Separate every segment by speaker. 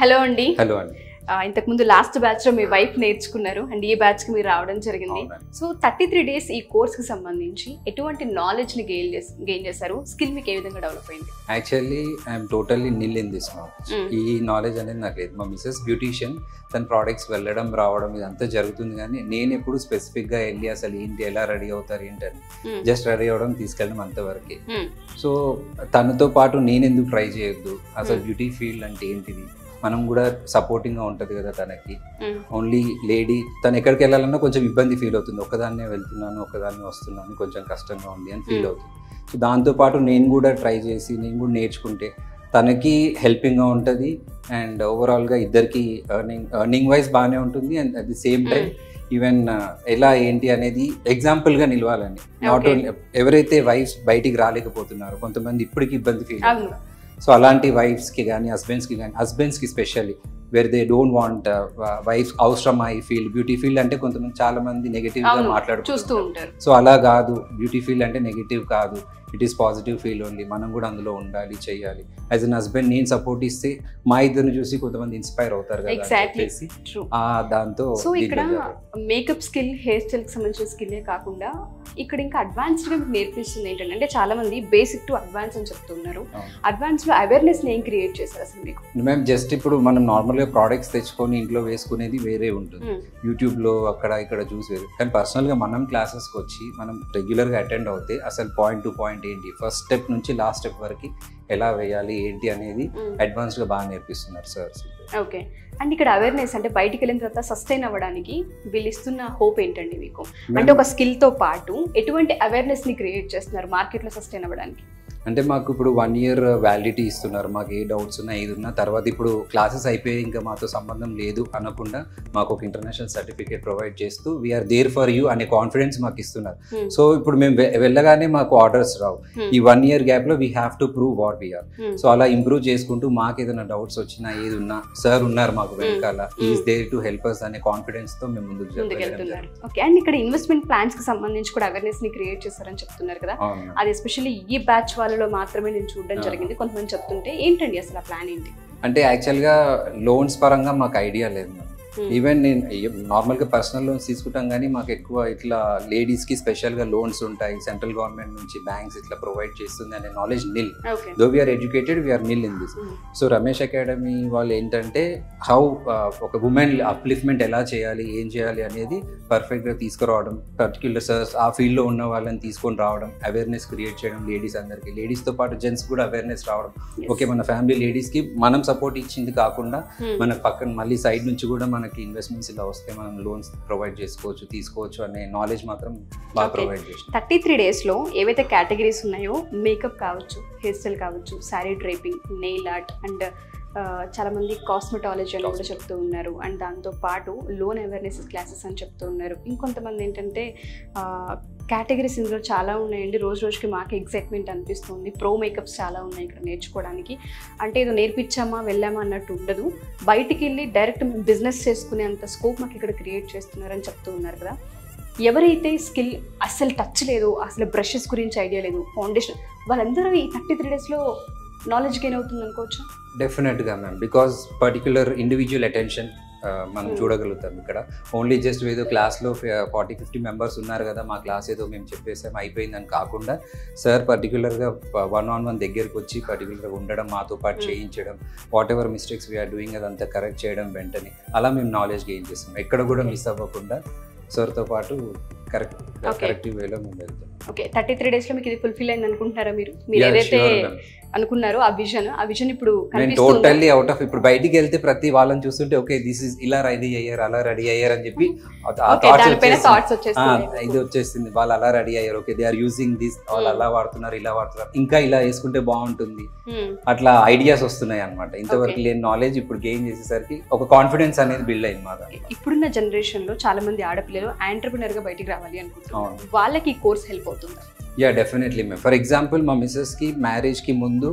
Speaker 1: Hello అండి
Speaker 2: hello అండి
Speaker 1: ఆ, ఇంతకుముందు లాస్ట్ బ్యాచ్ లో మీ వైఫ్ నేర్చుకున్నారు అండ్ ఈ బ్యాచ్ కి మీరు రావడం జరిగింది
Speaker 2: అవునండి.
Speaker 1: సో థర్టీ త్రీ డేస్ ఈ కోర్స్ కి సంబంధించి ఎటువంటి నాలెడ్జ్ ని గెయిన్ చేసి గెయిన్ చేశారు స్కిల్ మీకు ఏ విధంగా డెవలప్ అయింది
Speaker 2: actually I'm totally nil in this knowledge
Speaker 1: Mm.
Speaker 2: ఈ నాలెడ్జ్ అనేది నాకు లేదు మా మిసెస్ బ్యూటీషియన్ తన ప్రోడక్ట్స్ వెళ్ళడం రావడం ఇదంతా జరుగుతుంది కానీ నేను ఎప్పుడు స్పెసిఫిక్గా వెళ్ళి అసలు ఏంటి ఎలా రెడీ అవుతారు ఏంటని
Speaker 1: Mm.
Speaker 2: జస్ట్ రెడీ అవ్వడం తీసుకెళ్ళడం అంతవరకే
Speaker 1: Mm.
Speaker 2: సో తనతో పాటు నేను ఎందుకు ట్రై చేయొద్దు అసలు
Speaker 1: Mm.
Speaker 2: బ్యూటీ ఫీల్డ్ అంటే ఏంటిది మనం కూడా సపోర్టింగ్గా ఉంటుంది కదా తనకి
Speaker 1: Mm.
Speaker 2: ఓన్లీ లేడీ తను ఎక్కడికి వెళ్ళాలన్నా కొంచెం ఇబ్బంది ఫీల్ అవుతుంది ఒక్కదాన్నే వెళ్తున్నాను ఒక్కదాన్నే వస్తున్నాను కొంచెం కష్టంగా ఉంది అని ఫీల్
Speaker 1: Mm.
Speaker 2: అవుతుంది సో దాంతోపాటు నేను కూడా ట్రై చేసి నేను కూడా నేర్చుకుంటే తనకి హెల్పింగ్గా ఉంటుంది అండ్ ఓవరాల్గా ఇద్దరికి ఎర్నింగ్ ఎర్నింగ్ వైజ్ బాగానే ఉంటుంది and at the same time even ఎలా ఏంటి అనేది ఎగ్జాంపుల్గా నిలవాలని నాట్
Speaker 1: Okay.
Speaker 2: ఓన్లీ ఎవరైతే వైఫ్స్ బయటికి రాలేకపోతున్నారో కొంతమంది ఇప్పటికి ఇబ్బంది ఫీల్
Speaker 1: అవును
Speaker 2: సో అలాంటి వైఫ్స్కి కానీ హస్బెండ్స్కి కానీ హస్బెండ్స్కి specially where they don't want wife అవసరం ఐ ఫీల్డ్ బ్యూటీ ఫీల్డ్ అంటే కొంతమంది చాలా మంది నెగిటివ్ గా
Speaker 1: అవును, చూస్తూ
Speaker 2: మాట్లాడుతూ
Speaker 1: ఉంటారు
Speaker 2: సో అలా కాదు బ్యూటీ ఫీల్డ్ అంటే నెగిటివ్ కాదు it is positive feel only మనం కూడా అందులో ఉండాలి చేయాలి యాజ్ అన్ హస్బెండ్ నేను సపోర్ట్ ఇస్తే మా ఇద్దరిని చూసి కొంతమంది ఇన్స్పైర్ అవుతారు కదా అని
Speaker 1: Exactly.
Speaker 2: చెప్పేసి
Speaker 1: ట్రూ
Speaker 2: ఆ దాంతో
Speaker 1: సో ఇక్కడ
Speaker 2: దీంట్లో join
Speaker 1: makeup skill hair style కి సంబంధించిన స్కిల్లే కాకుండా ఇక్కడ ఇంకా అడ్వాన్స్డ్ గా మీకు నేర్పిస్తుంది ఏంటంటే అంటే చాలా మంది బేసిక్ టు అడ్వాన్స్ అని చెప్తున్నారు
Speaker 2: అవును.
Speaker 1: అడ్వాన్స్ లో అవేర్నెస్ ఏం క్రియేట్ చేశారు అసలు మీకు
Speaker 2: మేము జస్ట్ ఇప్పుడు మనం నార్మల్గా ప్రోడక్ట్స్ తెచ్చుకొని ఇంట్లో వేసుకునేది వేరే ఉంటుంది
Speaker 1: Mm.
Speaker 2: యూట్యూబ్లో అక్కడ ఇక్కడ చూసి వేరు కానీ పర్సనల్గా మనం క్లాసెస్కి వచ్చి మనం రెగ్యులర్గా అటెండ్ అవుతే అసలు పాయింట్ టు పాయింట్ ఏంటి ఫస్ట్ స్టెప్ నుంచి లాస్ట్ స్టెప్ వరకు ఎలా వేయాలి ఏంటి అనేది అడ్వాన్స్డ్గా బాగా నేర్పిస్తున్నారు సార్
Speaker 1: ఓకే అండ్ ఇక్కడ అవేర్నెస్ అంటే బయటికి వెళ్ళిన తర్వాత సస్టైన్ అవ్వడానికి వీళ్ళు ఇస్తున్న హోప్ ఏంటండి మీకు అంటే ఒక స్కిల్ తో పాటు ఎటువంటి అవేర్నెస్ ని క్రియేట్ చేస్తున్నారు మార్కెట్ లో సస్టైన్ అవ్వడానికి
Speaker 2: అంటే మాకు ఇప్పుడు వన్ ఇయర్ వ్యాలిడిటీ ఇస్తున్నారు మాకు ఏ డౌట్స్ ఉన్నా ఏది ఉన్నా తర్వాత ఇప్పుడు క్లాసెస్ అయిపోయి ఇంకా మాతో సంబంధం లేదు అనకుండా మాకు ఒక ఇంటర్నేషనల్ సర్టిఫికేట్ ప్రొవైడ్ చేస్తూ వీఆర్ దేర్ ఫర్ యూ అనే కాన్ఫిడెన్స్ మాకు ఇస్తున్నారు
Speaker 1: Hmm.
Speaker 2: సో ఇప్పుడు మేము వె- వెళ్ళగానే మాకు ఆర్డర్స్ రావు
Speaker 1: Hmm.
Speaker 2: ఈ వన్ ఇయర్ గ్యాప్ లో we have to prove what we are
Speaker 1: Hmm.
Speaker 2: So అలా ఇంప్రూవ్ చేసుకుంటూ మాకు ఏదైనా డౌట్స్ వచ్చినా ఏది ఉన్నా సార్ ఉన్నారు మాకు వెనకాల is there to help us అనే కాన్ఫిడెన్స్ తో మేము ముందుకు
Speaker 1: ముందుకు
Speaker 2: వెళ్ళడం
Speaker 1: వెళ్తున్నారు
Speaker 2: జరుగుతుంది.
Speaker 1: ఓకే అండ్ ఇక్కడ ఇన్వెస్ట్మెంట్ ప్లాన్స్ కి సంబంధించి కూడా అవేర్నెస్ ని క్రియేట్ చేస్తారని చెప్తున్నారు కదా
Speaker 2: అవును
Speaker 1: అది ఎస్పెషల్లీ ఈ బ్యాచ్ వాళ్ళలో మాత్రమే నేను చూడడం
Speaker 2: Ah.
Speaker 1: జరిగింది కొంతమంది చెప్తుంటే ఏంటండి అసలు ఆ ప్లాన్ ఏంటి
Speaker 2: అంటే యాక్చువల్గా లోన్స్ పరంగా మాకు ఐడియా లేదు మ్యామ్
Speaker 1: Hmm.
Speaker 2: ఈవెన్ నేను నార్మల్గా పర్సనల్ లోన్స్ తీసుకుంటాం కానీ మాకు ఎక్కువ ఇట్లా లేడీస్కి స్పెషల్గా లోన్స్ ఉంటాయి సెంట్రల్ గవర్నమెంట్ నుంచి బ్యాంక్స్ ఇట్లా ప్రొవైడ్ చేస్తుంది అనే knowledge nil
Speaker 1: okay
Speaker 2: though we are educated we are nil in this so Ramesh Academy వాళ్ళు ఏంటంటే హౌ ఒక ఉమెన్ అప్లిఫ్ట్మెంట్ ఎలా చేయాలి ఏం చేయాలి అనేది పర్ఫెక్ట్గా తీసుకురావడం పర్టిక్యులర్ సర్స్ ఆ ఫీల్డ్లో ఉన్న వాళ్ళని తీసుకొని రావడం అవేర్నెస్ క్రియేట్ చేయడం లేడీస్ అందరికీ లేడీస్తో పాటు జెంట్స్ కూడా అవేర్నెస్ రావడం ఓకే మన ఫ్యామిలీ లేడీస్కి మనం సపోర్ట్ ఇచ్చింది కాకుండా మన పక్కన మళ్ళీ సైడ్ నుంచి కూడా మనకి ఇన్వెస్ట్మెంట్స్ ఇలా వస్తే మనం లోన్స్ ప్రొవైడ్ చేసుకోవచ్చు తీసుకోవచ్చు అనే నాలెడ్జ్ మాత్రం బాగా
Speaker 1: Okay.
Speaker 2: ప్రొవైడ్ చేసిన
Speaker 1: థర్టీ త్రీ డేస్లో ఏవైతే కేటగిరీస్ ఉన్నాయో మేకప్ కావచ్చు హెయిర్ స్టైల్ కావచ్చు sari draping nail art and చాలా మంది కాస్మెటాలజీ అని కూడా చెప్తూ ఉన్నారు అండ్ దాంతో పాటు లోన్ అవేర్నెస్ క్లాసెస్ అని చెప్తూ ఉన్నారు ఇంకొంతమంది ఏంటంటే కేటగిరీస్ ఇందులో చాలా ఉన్నాయండి రోజు రోజుకి మాకు ఎగ్జైట్మెంట్ అనిపిస్తుంది ప్రో మేకప్స్ చాలా ఉన్నాయి ఇక్కడ నేర్చుకోవడానికి అంటే ఏదో నేర్పించామా వెళ్ళామా అన్నట్టు ఉండదు బయటికి వెళ్ళి డైరెక్ట్ మేము బిజినెస్ చేసుకునే అంత స్కోప్ మాకు ఇక్కడ క్రియేట్ చేస్తున్నారని చెప్తూ ఉన్నారు కదా ఎవరైతే స్కిల్ అస్సలు టచ్ లేదు అసలు బ్రషెస్ గురించి ఐడియా లేదు ఫౌండేషన్ వాళ్ళందరూ ఈ థర్టీ త్రీ డేస్లో నాలెడ్జ్ గెయిన్ అవుతుంది అనుకోవచ్చు
Speaker 2: డెఫినెట్గా ma'am because particular individual attention మనం
Speaker 1: Hmm.
Speaker 2: చూడగలుగుతాం ఇక్కడ ఓన్లీ జస్ట్ ఏదో క్లాస్లో ఫార్టీ ఫిఫ్టీ మెంబర్స్ ఉన్నారు కదా మా క్లాస్ ఏదో మేము చెప్పేసాం అయిపోయిందని కాకుండా సార్ పర్టికులర్గా వన్ ఆన్ వన్ దగ్గరికి వచ్చి పర్టికులర్గా ఉండడం మాతో పాటు
Speaker 1: Hmm.
Speaker 2: చేయించడం whatever mistakes we are doing అదంతా కరెక్ట్ చేయడం వెంటనే అలా మేము నాలెడ్జ్ గెయిన్ చేస్తాం ఎక్కడ కూడా
Speaker 1: Okay.
Speaker 2: మిస్ అవ్వకుండా సార్తో పాటు కరెక్ట్
Speaker 1: Okay.
Speaker 2: కరెక్టివ్ వేలో మేము వెళ్తాం
Speaker 1: ఓకే థర్టీ త్రీ డేస్లో మీకు ఇది ఫుల్ఫిల్ అయింది అనుకుంటున్నారా మీరు మీరు
Speaker 2: Yeah,
Speaker 1: ఏదైతే
Speaker 2: sure, ma'am.
Speaker 1: అనుకున్నారో ఆ విజన్ ఆ విజన్ ఇప్పుడు
Speaker 2: నేను
Speaker 1: కనిపిస్తుంది
Speaker 2: టోటల్లీ అవుట్ ఆఫ్ ఇప్పుడు బయటికి వెళ్తే ప్రతి వాళ్ళని చూస్తుంటే ఓకే దిస్ ఇస్ ఇలా రెడీ అయ్యారు అలా రెడీ అయ్యారు అని చెప్పి ఆ
Speaker 1: ఓకే
Speaker 2: thoughts
Speaker 1: దానిపైన
Speaker 2: వచ్చేసింది.
Speaker 1: థాట్స్
Speaker 2: ఆ,
Speaker 1: వచ్చేస్తున్నాయి
Speaker 2: ఇది వచ్చేసింది వాళ్ళు అలా రెడీ అయ్యారు okay they are using this వాళ్ళు
Speaker 1: Hmm.
Speaker 2: అలా వాడుతున్నారు ఇలా వాడుతున్నారు ఇంకా ఇలా వేసుకుంటే బాగుంటుంది
Speaker 1: Hmm.
Speaker 2: అట్లా ఐడియాస్ వస్తున్నాయి అనమాట ఇంతవరకు
Speaker 1: Okay.
Speaker 2: లేని నాలెడ్జ్ ఇప్పుడు గెయిన్ చేసేసరికి ఒక కాన్ఫిడెన్స్ అనేది బిల్డ్ అయింది మా దాంట్లో.
Speaker 1: ఇప్పుడున్న జనరేషన్ లో చాలా మంది ఆడపిల్లలు ఆంటర్ప్రినర్ గా బయటికి రావాలి అనుకుంటున్నారు
Speaker 2: అవును
Speaker 1: వాళ్ళకి ఈ కోర్స్ హెల్ప్ అవుతుందా
Speaker 2: yeah definitely ma'am for example మా మిస్సెస్కి మ్యారేజ్కి ముందు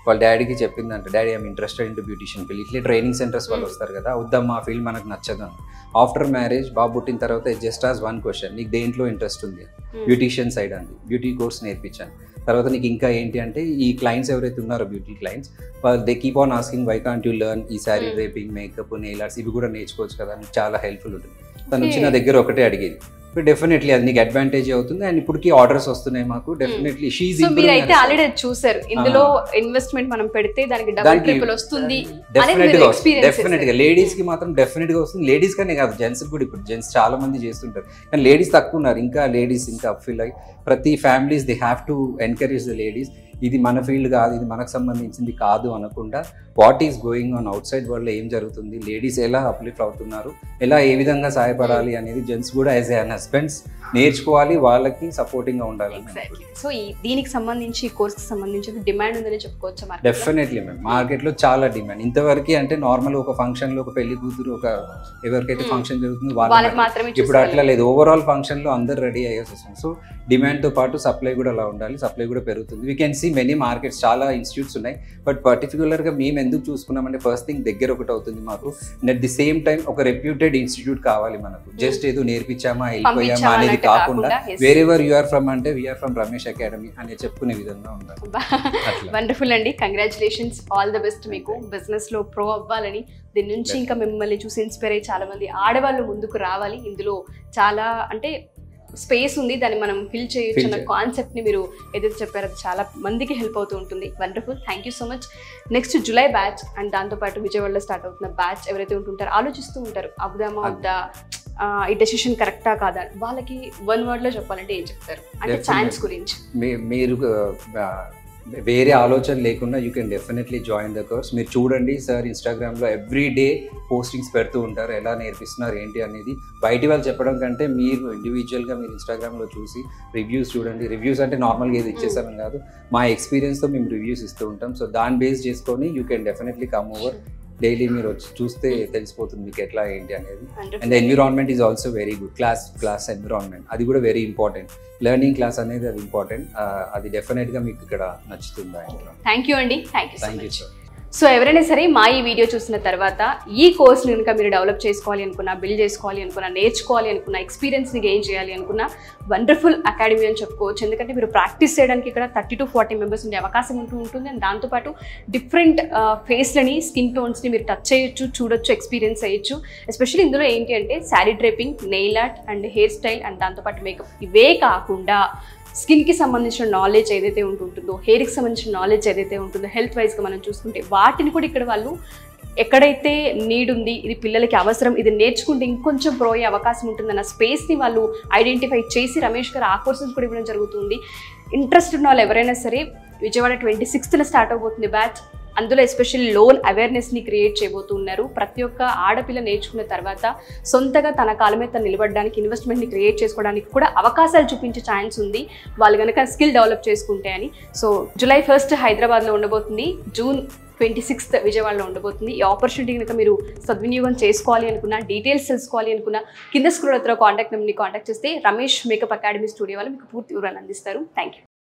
Speaker 2: వాళ్ళ డాడీకి చెప్పిందంట daddy I'm interested in beautician field ఇట్లే ట్రైనింగ్ సెంటర్స్ వాళ్ళు
Speaker 1: Mm.
Speaker 2: వస్తారు కదా వద్దమ్మా ఆ ఫీల్డ్ మనకు నచ్చదు అని ఆఫ్టర్ మ్యారేజ్ బాబు పుట్టిన తర్వాత జస్ట్ ఆస్ వన్ క్వశ్చన్ నీకు దేంట్లో ఇంట్రెస్ట్ ఉంది బ్యూటీషియన్ సైడ్ అండి బ్యూటీ కోర్స్ నేర్పించాను తర్వాత నీకు ఇంకా ఏంటి అంటే ఈ క్లయింట్స్ ఎవరైతే ఉన్నారో beauty clients they keep on asking why can't you learn ఈ sari
Speaker 1: Hmm.
Speaker 2: Draping makeup nail arts ఇవి కూడా నేర్చుకోవచ్చు కదా నీకు చాలా హెల్ప్ఫుల్ ఉంటుంది తను
Speaker 1: Okay.
Speaker 2: వచ్చి నా దగ్గర ఒకటే అడిగేది డెఫినెట్లీ అది నీకు అడ్వాంటేజ్ అవుతుంది అండ్ ఇప్పటికి ఆర్డర్స్ వస్తున్నాయి మాకు డెఫినెట్లీ షీజ్
Speaker 1: సో మీరు అయితే ఆల్రెడీ చూసారు ఇందులో ఇన్వెస్ట్మెంట్ మనం పెడితే దానికి డబుల్
Speaker 2: దానికి
Speaker 1: ట్రిపుల్ వస్తుంది
Speaker 2: డెఫినెట్
Speaker 1: మీరు
Speaker 2: గా
Speaker 1: experience
Speaker 2: డెఫినెట్ గా
Speaker 1: చేశారు.
Speaker 2: లేడీస్ కి మాత్రం డెఫినెట్ గా వస్తుంది లేడీస్ కనే కాదు జెంట్స్ కూడా ఇప్పుడు జెంట్స్ చాలా మంది చేస్తుంటారు కానీ లేడీస్ తక్కువ ఉన్నారు ఇంకా లేడీస్ ఇంకా ఫీల్ అయ్యి ప్రతి families they have to encourage the ladies ఇది మన ఫీల్డ్ కాదు ఇది మనకు సంబంధించింది కాదు అనకుండా what is going on outside world ఏం జరుగుతుంది లేడీస్ ఎలా అప్లిఫ్ట్ అవుతున్నారు ఎలా ఏ విధంగా సహాయపడాలి అనేది జెంట్స్ కూడా యాజ్ ఏ హస్బెండ్స్ నేర్చుకోవాలి వాళ్ళకి సపోర్టింగ్ గా ఉండాలని
Speaker 1: ఎగ్జాక్ట్లీ సో ఈ దీనికి సంబంధించి ఈ కోర్స్ కి సంబంధించి డిమాండ్ ఉందని చెప్పుకోవచ్చు మార్కెట్
Speaker 2: డెఫినెట్లీ మ్యామ్ మార్కెట్లో చాలా డిమాండ్ ఇంతవరకు అంటే నార్మల్ ఒక ఫంక్షన్ లో ఒక పెళ్లి కూతురు ఒక ఎవరికైతే
Speaker 1: Hmm.
Speaker 2: ఫంక్షన్ జరుగుతుందో
Speaker 1: వాళ్ళకి
Speaker 2: వాళ్ళకి
Speaker 1: మాత్రమే
Speaker 2: ఇప్పుడు అట్లా
Speaker 1: చూసుకోవాలి.
Speaker 2: లేదు ఓవరాల్ ఫంక్షన్ లో అందరు రెడీ అయ్యేసి వస్తుంది సో డిమాండ్ తో పాటు సప్లై కూడా అలా ఉండాలి సప్లై కూడా పెరుగుతుంది we can see many markets చాలా ఇన్స్టిట్యూట్స్ ఉన్నాయి బట్ పర్టికులర్ గా మేము ఎందుకు చూసుకున్నామంటే ఫస్ట్ థింగ్ దగ్గర ఒకటి అవుతుంది మాకు అట్ ది సేమ్ టైం ఒక రెప్యూటెడ్ ఇన్స్టిట్యూట్ కావాలి మనకు జస్ట్ ఏదో నేర్పించామా వెళ్ళిపోయామా
Speaker 1: పంపించామా
Speaker 2: అనేది
Speaker 1: అన్నట్టు
Speaker 2: కాకుండా
Speaker 1: కాకుండా, yes.
Speaker 2: Wherever you're from అంటే వీఆర్ ఫ్రమ్ రమేష్ అకాడమీ అని చెప్పుకునే విధంగా ఉండాలి అట్లా
Speaker 1: వండర్ఫుల్ అండి కంగ్రాచులేషన్స్ ఆల్ ద బెస్ట్ మీకు బిజినెస్ లో ప్రో అవ్వాలని దీని నుంచి ఇంకా మిమ్మల్ని చూసి ఇన్స్పైర్ అయ్యి చాలా మంది ఆడవాళ్ళు ముందుకు రావాలి ఇందులో చాలా అంటే స్పేస్ ఉంది దాన్ని మనం ఫిల్ చేయొచ్చు
Speaker 2: Fill
Speaker 1: అన్న
Speaker 2: చేయాలి.
Speaker 1: కాన్సెప్ట్ ని మీరు ఏదైతే చెప్పారో అది చాలా మందికి హెల్ప్ అవుతూ ఉంటుంది wonderful thank you so much next July batch and దాంతోపాటు విజయవాడలో స్టార్ట్ అవుతున్న బ్యాచ్ ఎవరైతే ఉంటుంటారో ఆలోచిస్తూ ఉంటారు అవుదామా
Speaker 2: అది.
Speaker 1: వద్దా ఆ, ఈ డెసిషన్ కరెక్టా కాదా వాళ్ళకి వన్ వర్డ్ లో చెప్పాలంటే ఏం చెప్తారు అంటే
Speaker 2: Definitely.
Speaker 1: ఛాన్స్ గురించి
Speaker 2: మీ- మీరు ఆ, వేరే ఆలోచన లేకుండా you can definitely join the course మీరు చూడండి సార్ ఇన్స్టాగ్రామ్లో ఎవ్రీ డే పోస్టింగ్స్ పెడుతూ ఉంటారు ఎలా నేర్పిస్తున్నారు ఏంటి అనేది బయటి వాళ్ళు చెప్పడం కంటే మీరు ఇండివిజువల్గా మీరు ఇన్స్టాగ్రామ్లో చూసి రివ్యూస్ చూడండి రివ్యూస్ అంటే నార్మల్గా ఏది ఇచ్చేసామని కాదు మా ఎక్స్పీరియన్స్తో మేము రివ్యూస్ ఇస్తూ ఉంటాం సో దాన్ని బేస్ చేసుకొని you can definitely come over daily మీరు వచ్చి చూస్తే తెలిసిపోతుంది మీకు ఎట్లా ఏంటి అనేది
Speaker 1: Wonderful.
Speaker 2: And environment is also very good class class environment అది కూడా వెరీ ఇంపార్టెంట్ లెర్నింగ్ క్లాస్ అనేది అది ఇంపార్టెంట్ అది డెఫినెట్గా మీకు ఇక్కడ నచ్చుతుంది ఆ
Speaker 1: థ్యాంక్ యూ అండి thank you so
Speaker 2: thank you
Speaker 1: much
Speaker 2: sir
Speaker 1: so ఎవరైనా సరే మా ఈ వీడియో చూసిన తర్వాత ఈ కోర్స్ కనుక మీరు డెవలప్ చేసుకోవాలి అనుకున్నా బిల్డ్ చేసుకోవాలి అనుకున్నా నేర్చుకోవాలి అనుకున్నా ఎక్స్పీరియన్స్ని గెయిన్ చేయాలి అనుకున్నా వండర్ఫుల్ అకాడమీ అని చెప్పుకోవచ్చు ఎందుకంటే మీరు ప్రాక్టీస్ చేయడానికి ఇక్కడ థర్టీ టు ఫార్టీ మెంబర్స్ ఉండే అవకాశం ఉంటూ ఉంటుంది అండ్ దాంతోపాటు డిఫరెంట్ ఫేస్లని స్కిన్ టోన్స్ని మీరు టచ్ చేయొచ్చు చూడొచ్చు ఎక్స్పీరియన్స్ అయ్యొచ్చు ఎస్పెషల్లీ ఇందులో ఏంటి అంటే sari draping nail art and hair style and దాంతోపాటు మేకప్ ఇవే కాకుండా స్కిన్కి సంబంధించిన నాలెడ్జ్ ఏదైతే ఉంటుందో హెయిర్కి సంబంధించిన నాలెడ్జ్ ఏదైతే ఉంటుందో హెల్త్ వైజ్గా మనం చూసుకుంటే వాటిని కూడా ఇక్కడ వాళ్ళు ఎక్కడైతే నీడ్ ఉంది ఇది పిల్లలకి అవసరం ఇది నేర్చుకుంటే ఇంకొంచెం ప్రో అయ్యే అవకాశం ఉంటుందన్న స్పేస్ని వాళ్ళు ఐడెంటిఫై చేసి రమేష్ గారు ఆ కోర్సెస్ కూడా ఇవ్వడం జరుగుతుంది ఇంట్రెస్ట్ ఉన్న వాళ్ళు ఎవరైనా సరే విజయవాడ ట్వంటీ సిక్స్త్న స్టార్ట్ అవబోతుంది బ్యాచ్ అందులో ఎస్పెషల్ లోన్ అవేర్నెస్ని క్రియేట్ చేయబోతున్నారు ప్రతి ఒక్క ఆడపిల్ల నేర్చుకున్న తర్వాత సొంతగా తన కాళ్ళ మీద తను నిలబడడానికి ఇన్వెస్ట్మెంట్ని క్రియేట్ చేసుకోవడానికి కూడా అవకాశాలు చూపించే ఛాన్స్ ఉంది వాళ్ళు కనుక స్కిల్ డెవలప్ చేసుకుంటే అని సో జూలై ఫస్ట్ హైదరాబాద్లో ఉండబోతుంది జూన్ ట్వంటీ సిక్స్త్ విజయవాడలో ఉండబోతుంది ఈ ఆపర్చునిటీ కనుక మీరు సద్వినియోగం చేసుకోవాలి అనుకున్నా డీటెయిల్స్ తెలుసుకోవాలి అనుకున్నా కింద స్క్రోల్ అవుతున్న కాంటాక్ట్ నెంబర్ని కాంటాక్ట్ చేస్తే రమేష్ మేకప్ అకాడమీ స్టూడియో వాళ్ళు మీకు పూర్తి వివరాలు అందిస్తారు థ్యాంక్ యూ